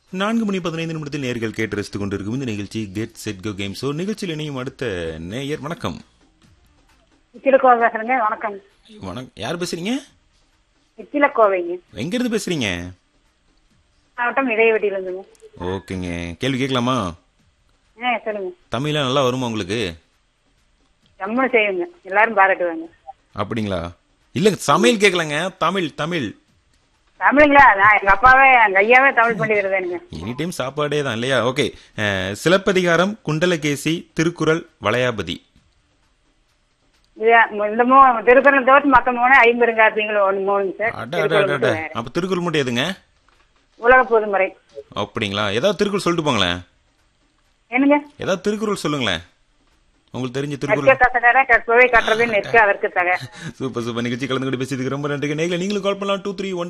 நான்கு மணி பதினைந்து நிமிடத்தில் நேர்கள் கேட்டு ரசித்துக் கொண்டிருக்கும் இந்த நிகழ்ச்சி get set go game show நிகழ்ச்சியில் இணையும் அடுத்த நேயர் வணக்கம் இச்சிலக்கோவை பேசுறேங்க வணக்கம் வணக்கம் யார் பேசுறீங்க இச்சிலக்கோவைங்க எங்க இருந்து பேசுறீங்க மாவட்டம் இடைவெட்டியில இருந்துங்க ஓகேங்க கேள்வி கேட்கலாமா ஆ சொல்லுங்க தமிழ்லாம் நல்லா வருமா உங்களுக்கு ஜம்முன்னு செய்யுங்க எல்லாரும் பாராட்டுவாங்க அப்படிங்களா இல்ல சமையல் கேட்கலங்க தமிழ் தமிழ் தமிழுங்களா நான் எங்க அப்பாவே எங்க ஐயாவே தமிழ் பண்டிதர் எனி டைம் சாப்பாடே தான் இல்லையா ஓகே சிலப்பதிகாரம் குண்டலகேசி திருக்குறள் வளையாபதி இது இந்த மூ திருக்குறள் தோற்று மத்த மூணு ஐம்பெருங்காப்பியங்கள் ஒன்று மூணுங்க சார் அட அட திருக்குறள் அட, அட மட்டும் வேற. அப்ப திருக்குறள் மட்டும் எதுங்க உலக பொதுமுறை அப்படிங்களா ஏதாவது திருக்குறள் சொல்லிட்டு போங்களேன் என்னங்க ஏதாவது திருக்குறள் சொல்லுங்களேன் உங்களுக்கு தெரிஞ்ச கற்க திருக்குறள் கசடர கற்பவை கற்றவை நிற்க அதற்கு தக சூப்பர் சூப்பர் நிகழ்ச்சி கலந்து கொண்டு பேசியதுக்கு ரொம்ப நன்றி நேரில் நீங்களும் கால் பண்ணலாம் டூ த்ரீ ஒன்